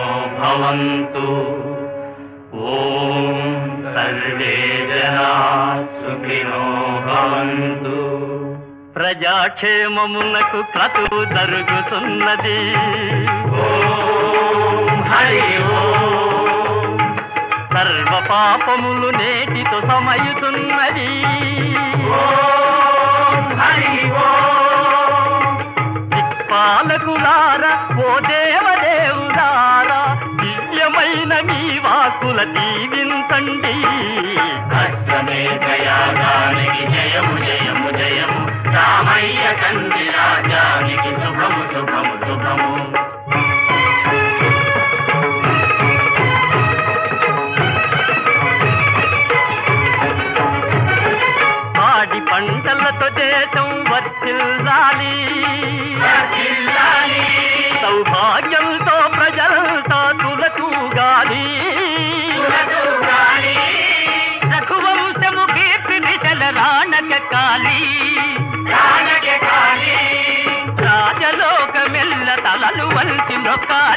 భవంతు ఓం సర్వే జనా సుఖినో భవంతు ప్రజాక్షేమమునకు క్రతువు జరుగుతున్నది ఓం హరి ఓం సర్వ పాపములు నేటితో సమయుతున్నది ఓం హరి ఓం దిక్పాలకులారా ఓ దేవదేవులారా దివ్యమైన మీ వాకుల దీవించండి అశ్వమేధ యాగానికి జయము జయము జయము రామయ్య కంది రాజానికి శుభము శుభము శుభము పాడి పంటలతో దేశం వర్తిల్లాలి వర్ధిల్లాలి. సౌభాగ్యంతో ప్రజలంతా తులతూగాలి తులతూగాలి. రఘువంశము కీర్తి దిశల రాణక కాలి రానకే కాలి. రాజలోకమెల్ల తలలు వంచి నొక్కాలి